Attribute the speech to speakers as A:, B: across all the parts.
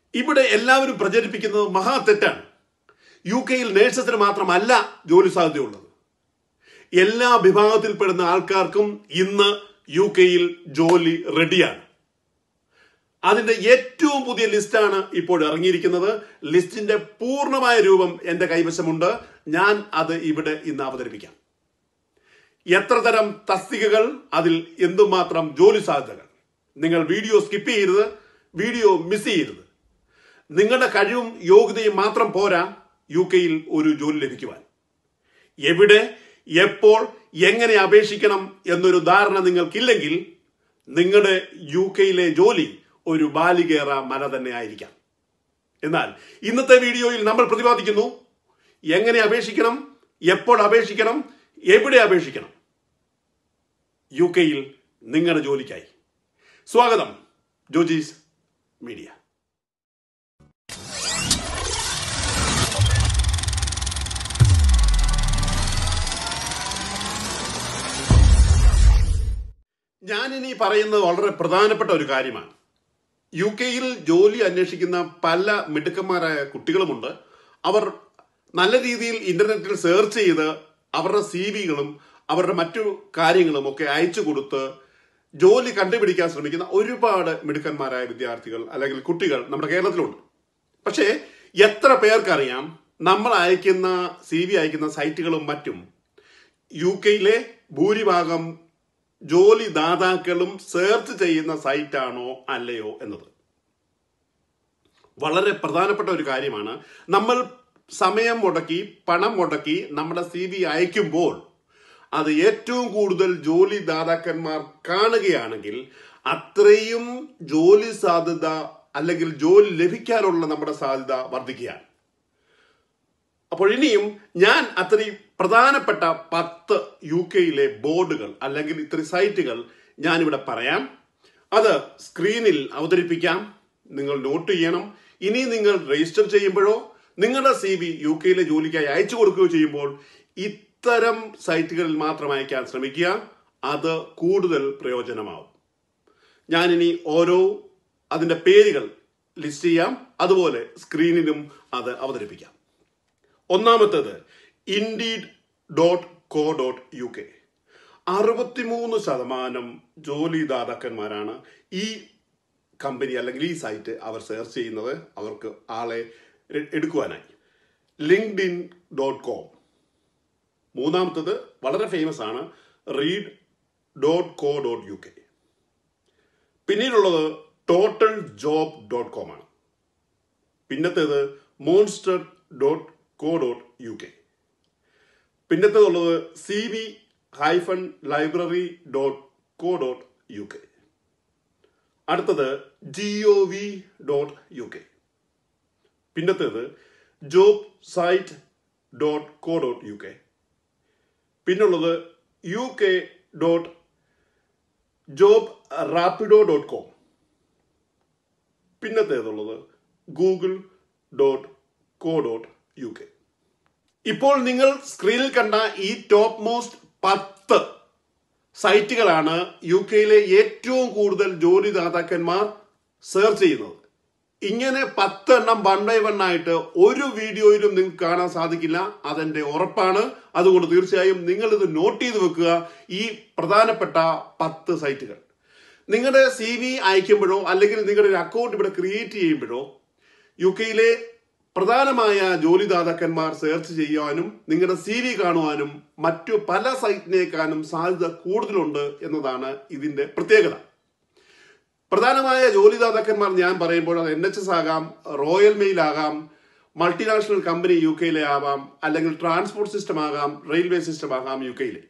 A: ഇവിടെ എല്ലാവരും പ്രചരിപ്പിക്കുന്നത് മഹാ തെറ്റാണ് യു കെയിൽ നേഴ്സസിന് മാത്രമല്ല ജോലി സാധ്യതയുള്ളത് എല്ലാ വിഭാഗത്തിൽപ്പെടുന്ന ആൾക്കാർക്കും ഇന്ന് യു കെയിൽ ജോലി റെഡിയാണ് അതിന്റെ ഏറ്റവും പുതിയ ലിസ്റ്റാണ് ഇപ്പോൾ ഇറങ്ങിയിരിക്കുന്നത് ലിസ്റ്റിന്റെ പൂർണ്ണമായ രൂപം എന്റെ കൈവശമുണ്ട് ഞാൻ അത് ഇവിടെ ഇന്ന് അവതരിപ്പിക്കാം എത്ര തരം തസ്തികകൾ അതിൽ എന്തുമാത്രം ജോലി സാധ്യതകൾ നിങ്ങൾ വീഡിയോ സ്കിപ്പ് ചെയ്യരുത് വീഡിയോ മിസ് ചെയ്യരുത് നിങ്ങളുടെ കഴിവും യോഗ്യതയും മാത്രം പോരാ യു കെയിൽ ഒരു ജോലി ലഭിക്കുവാൻ എവിടെ എപ്പോൾ എങ്ങനെ അപേക്ഷിക്കണം എന്നൊരു ധാരണ നിങ്ങൾക്കില്ലെങ്കിൽ നിങ്ങളുടെ യു കെയിലെ ജോലി ഒരു ബാലികേറ മല തന്നെ ആയിരിക്കാം എന്നാൽ ഇന്നത്തെ വീഡിയോയിൽ നമ്മൾ പ്രതിപാദിക്കുന്നു എങ്ങനെ അപേക്ഷിക്കണം എപ്പോൾ അപേക്ഷിക്കണം എവിടെ അപേക്ഷിക്കണം യു കെയിൽ നിങ്ങളുടെ ജോലിക്കായി സ്വാഗതം ജോജീസ് മീഡിയ ഞാനിനി പറയുന്നത് വളരെ പ്രധാനപ്പെട്ട ഒരു കാര്യമാണ് യു കെയിൽ ജോലി അന്വേഷിക്കുന്ന പല മിടുക്കന്മാരായ കുട്ടികളുമുണ്ട് അവർ നല്ല രീതിയിൽ ഇന്റർനെറ്റിൽ സെർച്ച് ചെയ്ത് അവരുടെ സി വികളും അവരുടെ മറ്റു കാര്യങ്ങളും ഒക്കെ അയച്ചു കൊടുത്ത് ജോലി കണ്ടുപിടിക്കാൻ ശ്രമിക്കുന്ന ഒരുപാട് മിടുക്കന്മാരായ വിദ്യാർത്ഥികൾ അല്ലെങ്കിൽ കുട്ടികൾ നമ്മുടെ കേരളത്തിലുണ്ട് പക്ഷേ എത്ര പേർക്കറിയാം നമ്മൾ അയക്കുന്ന സി വി അയക്കുന്ന സൈറ്റുകളും മറ്റും യു കെയിലെ ഭൂരിഭാഗം ജോലി ദാതാക്കളും സെർച്ച് ചെയ്യുന്ന സൈറ്റാണോ അല്ലയോ എന്നത് വളരെ പ്രധാനപ്പെട്ട ഒരു കാര്യമാണ് നമ്മൾ സമയം മുടക്കി പണം മുടക്കി നമ്മുടെ സി വി അയക്കുമ്പോൾ അത് ഏറ്റവും കൂടുതൽ ജോലി ദാതാക്കന്മാർ കാണുകയാണെങ്കിൽ അത്രയും ജോലി സാധ്യത അല്ലെങ്കിൽ ജോലി ലഭിക്കാനുള്ള നമ്മുടെ സാധ്യത വർദ്ധിക്കുകയാണ് അപ്പോൾ ഇനിയും ഞാൻ അത്രയും പ്രധാനപ്പെട്ട പത്ത് യു കെയിലെ ബോർഡുകൾ അല്ലെങ്കിൽ ഇത്ര സൈറ്റുകൾ ഞാനിവിടെ പറയാം അത് സ്ക്രീനിൽ അവതരിപ്പിക്കാം നിങ്ങൾ നോട്ട് ചെയ്യണം ഇനി നിങ്ങൾ രജിസ്റ്റർ ചെയ്യുമ്പോഴോ നിങ്ങളുടെ സി വി യു കെയിലെ ജോലിക്കായി അയച്ചു കൊടുക്കുകയോ ചെയ്യുമ്പോൾ ഇത്തരം സൈറ്റുകളിൽ മാത്രം അയക്കാൻ ശ്രമിക്കുക അത് കൂടുതൽ പ്രയോജനമാവും ഞാനിനി ഓരോ അതിന്റെ പേരുകൾ ലിസ്റ്റ് ചെയ്യാം അതുപോലെ സ്ക്രീനിലും അത് അവതരിപ്പിക്കാം ഒന്നാമത്തേത് indeed dot co dot U K അറുപത്തിമൂന്ന് ശതമാനം ജോലിദാതാക്കന്മാരാണ് ഈ കമ്പനി അല്ലെങ്കിൽ ഈ സൈറ്റ് അവർ സെർച്ച് ചെയ്യുന്നത് അവർക്ക് ആളെ എ- എടുക്കുവാനായി ലിങ്ക്ഡ് ഇൻ ഡോട്ട് കോം മൂന്നാമത്തത് വളരെ ഫേമസ് ആണ് Reed dot co dot U K പിന്നീടുള്ളത് ടോട്ടൽ ജോബ് ഡോട്ട് കോം ആണ് പിന്നത്തേത് Monster dot co dot U K പിന്നത്തേതുള്ളത് C V hyphen library dot co dot U K അടുത്തത് G O V dot U K പിന്നത്തേത് job site dot co dot U K പിന്നുള്ളത് U K dot job rapido dot com പിന്നത്തേതുള്ളത് Google dot co dot U K ഇപ്പോൾ നിങ്ങൾ സ്ക്രീനിൽ കണ്ട ഈ top most പത്ത് സൈറ്റുകളാണ് യു കെയിലെ ഏറ്റവും കൂടുതൽ ജോലിദാതാക്കന്മാർ സെർച്ച് ചെയ്യുന്നത് ഇങ്ങനെ പത്ത് എണ്ണം വൺ ബൈ വൺ ആയിട്ട് ഒരു വീഡിയോയിലും നിങ്ങൾക്ക് കാണാൻ സാധിക്കില്ല അതെന്റെ ഉറപ്പാണ് അതുകൊണ്ട് തീർച്ചയായും നിങ്ങൾ ഇത് നോട്ട് ചെയ്ത് വെക്കുക ഈ പ്രധാനപ്പെട്ട പത്ത് സൈറ്റുകൾ നിങ്ങളുടെ സി വി അയക്കുമ്പോഴോ അല്ലെങ്കിൽ നിങ്ങളുടെ ഒരു അക്കൗണ്ട് ഇവിടെ ക്രിയേറ്റ് ചെയ്യുമ്പോഴോ യു കെയിലെ പ്രധാനമായ ജോലിദാതാക്കന്മാർ സെർച്ച് ചെയ്യുവാനും നിങ്ങളുടെ സി വി കാണുവാനും മറ്റു പല സൈറ്റിനേക്കാളും സാധ്യത കൂടുതലുണ്ട് എന്നതാണ് ഇതിന്റെ പ്രത്യേകത പ്രധാനമായ ജോലിദാതാക്കന്മാർ ഞാൻ പറയുമ്പോൾ അത് എൻ എച്ച് എസ് ആകാം റോയൽ മെയിൽ ആകാം മൾട്ടിനാഷണൽ കമ്പനി യു കെയിലെ ആവാം അല്ലെങ്കിൽ ട്രാൻസ്പോർട്ട് സിസ്റ്റം ആകാം റെയിൽവേ സിസ്റ്റം ആകാം യു കെയിലെ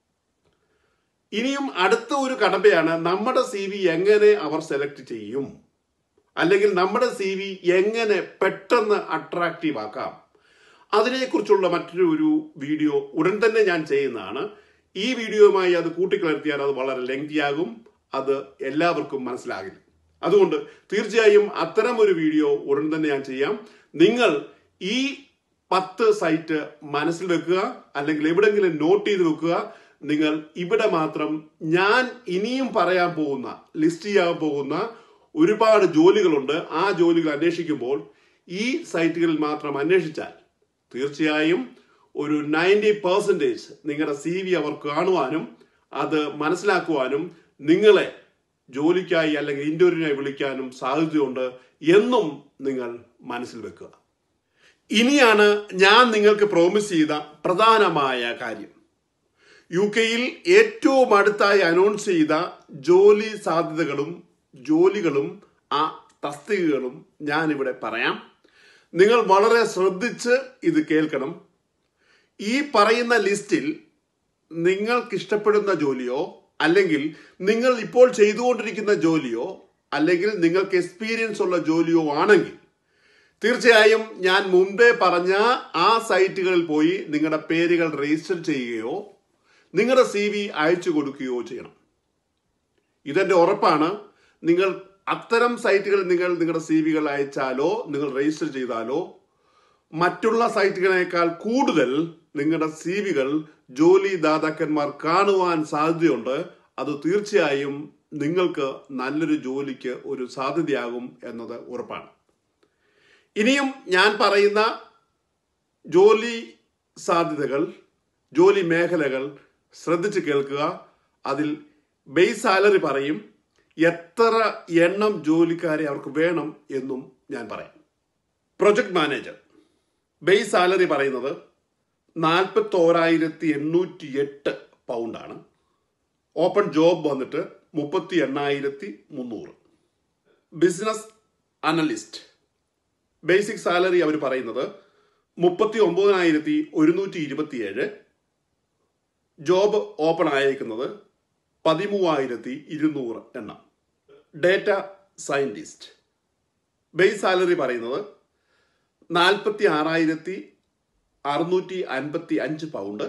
A: ഇനിയും അടുത്ത ഒരു കടമ്പയാണ് നമ്മുടെ സി വി എങ്ങനെ അവർ സെലക്ട് ചെയ്യും അല്ലെങ്കിൽ നമ്മുടെ സി വി എങ്ങനെ പെട്ടെന്ന് അട്രാക്റ്റീവ് ആക്കാം അതിനെക്കുറിച്ചുള്ള മറ്റൊരു ഒരു വീഡിയോ ഉടൻ തന്നെ ഞാൻ ചെയ്യുന്നതാണ് ഈ വീഡിയോയുമായി അത് കൂട്ടിക്കലർത്തിയാൽ അത് വളരെ ലെങ്തിയാകും അത് എല്ലാവർക്കും മനസ്സിലാകില്ല അതുകൊണ്ട് തീർച്ചയായും അത്തരം ഒരു വീഡിയോ ഉടൻ തന്നെ ഞാൻ ചെയ്യാം നിങ്ങൾ ഈ പത്ത് സൈറ്റ് മനസ്സിൽ വെക്കുക അല്ലെങ്കിൽ എവിടെങ്കിലും നോട്ട് ചെയ്ത് വെക്കുക നിങ്ങൾ ഇവിടെ മാത്രം ഞാൻ ഇനിയും പറയാൻ പോകുന്ന ലിസ്റ്റ് ചെയ്യാൻ പോകുന്ന ഒരുപാട് ജോലികളുണ്ട് ആ ജോലികൾ അന്വേഷിക്കുമ്പോൾ ഈ സൈറ്റുകളിൽ മാത്രം അന്വേഷിച്ചാൽ തീർച്ചയായും ഒരു നയൻറ്റി പെർസെൻറ്റേജ് നിങ്ങളുടെ സി വി അവർ കാണുവാനും അത് മനസ്സിലാക്കുവാനും നിങ്ങളെ ജോലിക്കായി അല്ലെങ്കിൽ ഇന്റർവ്യൂവിനായി വിളിക്കാനും സാധ്യതയുണ്ട് എന്നും നിങ്ങൾ മനസ്സിൽ വെക്കുക ഇനിയാണ് ഞാൻ നിങ്ങൾക്ക് പ്രോമിസ് ചെയ്ത പ്രധാനമായ കാര്യം യു കെയിൽ ഏറ്റവും അടുത്തായി അനൗൺസ് ചെയ്ത ജോലി സാധ്യതകളും ജോലികളും ആ തസ്തികകളും ഞാനിവിടെ പറയാം നിങ്ങൾ വളരെ ശ്രദ്ധിച്ച് ഇത് കേൾക്കണം ഈ പറയുന്ന ലിസ്റ്റിൽ നിങ്ങൾക്ക് ഇഷ്ടപ്പെടുന്ന ജോലിയോ അല്ലെങ്കിൽ നിങ്ങൾ ഇപ്പോൾ ചെയ്തുകൊണ്ടിരിക്കുന്ന ജോലിയോ അല്ലെങ്കിൽ നിങ്ങൾക്ക് എക്സ്പീരിയൻസ് ഉള്ള ജോലിയോ ആണെങ്കിൽ തീർച്ചയായും ഞാൻ മുമ്പേ പറഞ്ഞ ആ സൈറ്റുകളിൽ പോയി നിങ്ങളുടെ പേരുകൾ രജിസ്റ്റർ ചെയ്യുകയോ നിങ്ങളുടെ സി വി അയച്ചു കൊടുക്കുകയോ ചെയ്യണം ഇതെന്റെ ഉറപ്പാണ് നിങ്ങൾ അത്തരം സൈറ്റുകളിൽ നിങ്ങൾ നിങ്ങളുടെ സി വികൾ അയച്ചാലോ നിങ്ങൾ രജിസ്റ്റർ ചെയ്താലോ മറ്റുള്ള സൈറ്റുകളേക്കാൾ കൂടുതൽ നിങ്ങളുടെ സി വികൾ ജോലി ദാതാക്കന്മാർ കാണുവാൻ സാധ്യതയുണ്ട് അത് തീർച്ചയായും നിങ്ങൾക്ക് നല്ലൊരു ജോലിക്ക് ഒരു സാധ്യതയാകും എന്നത് ഉറപ്പാണ് ഇനിയും ഞാൻ പറയുന്ന ജോലി സാധ്യതകൾ ജോലി മേഖലകൾ ശ്രദ്ധിച്ച് കേൾക്കുക അതിൽ ബേസ് സാലറി പറയും എത്ര എണ്ണം ജോലിക്കാരെ അവർക്ക് വേണം എന്നും ഞാൻ പറയാം പ്രൊജക്ട് മാനേജർ ബേസ് സാലറി പറയുന്നത് നാൽപ്പത്തോരായിരത്തി എണ്ണൂറ്റി എട്ട് പൗണ്ടാണ് ഓപ്പൺ ജോബ് വന്നിട്ട് മുപ്പത്തി എണ്ണായിരത്തി മുന്നൂറ് ബിസിനസ് അനലിസ്റ്റ് ബേസിക് സാലറി അവർ പറയുന്നത് മുപ്പത്തി ഒമ്പതിനായിരത്തി ഒരുന്നൂറ്റി ഇരുപത്തിയേഴ് ജോബ് ഓപ്പൺ ആയേക്കുന്നത് പതിമൂവായിരത്തി ഇരുന്നൂറ് എണ്ണം ഡേറ്റ സയന്റിസ്റ്റ് ബേസ് സാലറി പറയുന്നത് നാൽപ്പത്തി ആറായിരത്തി അറുന്നൂറ്റി അൻപത്തി അഞ്ച് പൗണ്ട്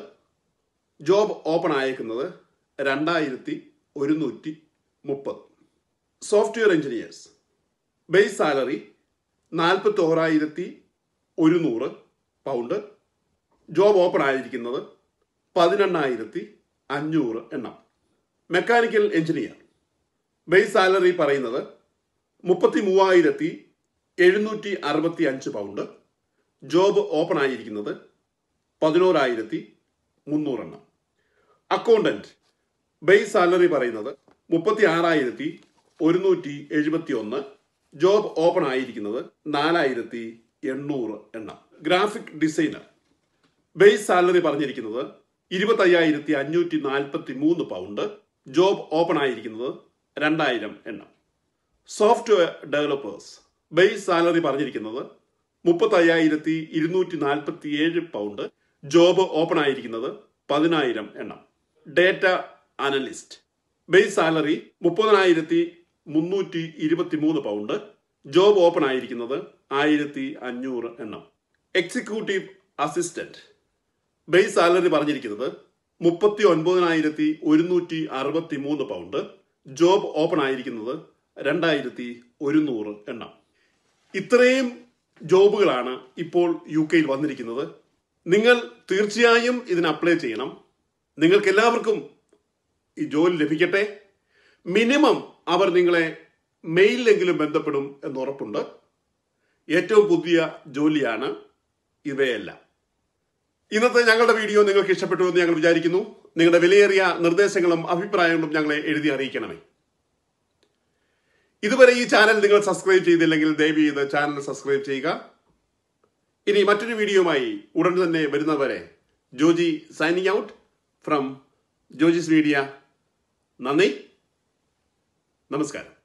A: ജോബ് ഓപ്പൺ ആയേക്കുന്നത് രണ്ടായിരത്തി ഒരുന്നൂറ്റി മുപ്പത് സോഫ്റ്റ്വെയർ എഞ്ചിനീയേഴ്സ് ബേസ് സാലറി നാൽപ്പത്തി ഓരായിരത്തി ഒരുന്നൂറ് പൗണ്ട് ജോബ് ഓപ്പൺ ആയിരിക്കുന്നത് പതിനെണ്ണായിരത്തി അഞ്ഞൂറ് എണ്ണം മെക്കാനിക്കൽ എഞ്ചിനീയർ ബേസ് സാലറി പറയുന്നത് മുപ്പത്തി മൂവായിരത്തി എഴുന്നൂറ്റി അറുപത്തി അഞ്ച് പൗണ്ട് ജോബ് ഓപ്പൺ ആയിരിക്കുന്നത് പതിനോരായിരത്തി മുന്നൂറെണ്ണം അക്കൗണ്ടന്റ് ബേസ് സാലറി പറയുന്നത് മുപ്പത്തി ആറായിരത്തി ഒരുന്നൂറ്റി എഴുപത്തി ഒന്ന് ജോബ് ഓപ്പൺ ആയിരിക്കുന്നത് നാലായിരത്തി എണ്ണൂറ് എണ്ണം ഗ്രാഫിക് ഡിസൈനർ ബേസ് സാലറി പറഞ്ഞിരിക്കുന്നത് ഇരുപത്തയ്യായിരത്തി അഞ്ഞൂറ്റി നാൽപ്പത്തി മൂന്ന് പൗണ്ട് ജോബ് ഓപ്പൺ ആയിരിക്കുന്നത് രണ്ടായിരം എണ്ണം സോഫ്റ്റ്വെയർ ഡെവലപ്പേഴ്സ് ബേസ് സാലറി പറഞ്ഞിരിക്കുന്നത് മുപ്പത്തയ്യായിരത്തി ഇരുന്നൂറ്റി നാൽപ്പത്തി ഏഴ് പൗണ്ട് ജോബ് ഓപ്പൺ ആയിരിക്കുന്നത് പതിനായിരം എണ്ണം ഡേറ്റ അനലിസ്റ്റ് ബേസ് സാലറി മുപ്പതിനായിരത്തി മുന്നൂറ്റി ഇരുപത്തി മൂന്ന് പൗണ്ട് ജോബ് ഓപ്പൺ ആയിരിക്കുന്നത് ആയിരത്തി അഞ്ഞൂറ് എണ്ണം എക്സിക്യൂട്ടീവ് അസിസ്റ്റന്റ് ബേസ് സാലറി പറഞ്ഞിരിക്കുന്നത് മുപ്പത്തി ഒൻപതിനായിരത്തി ഒരുന്നൂറ്റി അറുപത്തി മൂന്ന് പൗണ്ട് ജോബ് ഓപ്പൺ ആയിരിക്കുന്നത് രണ്ടായിരത്തി ഒരുന്നൂറ് എണ്ണം ഇത്രയും ജോബുകളാണ് ഇപ്പോൾ യു കെയിൽ വന്നിരിക്കുന്നത് നിങ്ങൾ തീർച്ചയായും ഇതിന് അപ്ലൈ ചെയ്യണം നിങ്ങൾക്ക് എല്ലാവർക്കും ഈ ജോലി ലഭിക്കട്ടെ മിനിമം അവർ നിങ്ങളെ മെയിലിലെങ്കിലും ബന്ധപ്പെടും എന്ന് ഉറപ്പുണ്ട് ഏറ്റവും പുതിയ ജോലിയാണ് ഇവയെല്ലാം ഇന്നത്തെ ഞങ്ങളുടെ വീഡിയോ നിങ്ങൾക്ക് ഇഷ്ടപ്പെട്ടു എന്ന് ഞങ്ങൾ വിചാരിക്കുന്നു നിങ്ങളുടെ വിലയേറിയ നിർദ്ദേശങ്ങളും അഭിപ്രായങ്ങളും ഞങ്ങളെ എഴുതി അറിയിക്കണമേ ഇതുവരെ ഈ ചാനൽ നിങ്ങൾ സബ്സ്ക്രൈബ് ചെയ്തില്ലെങ്കിൽ ദയവ് ചെയ്ത് ചാനൽ സബ്സ്ക്രൈബ് ചെയ്യുക ഇനി മറ്റൊരു വീഡിയോയുമായി ഉടൻ തന്നെ വരുന്നവരെ Joji signing out from Joji's media നന്ദി നമസ്കാരം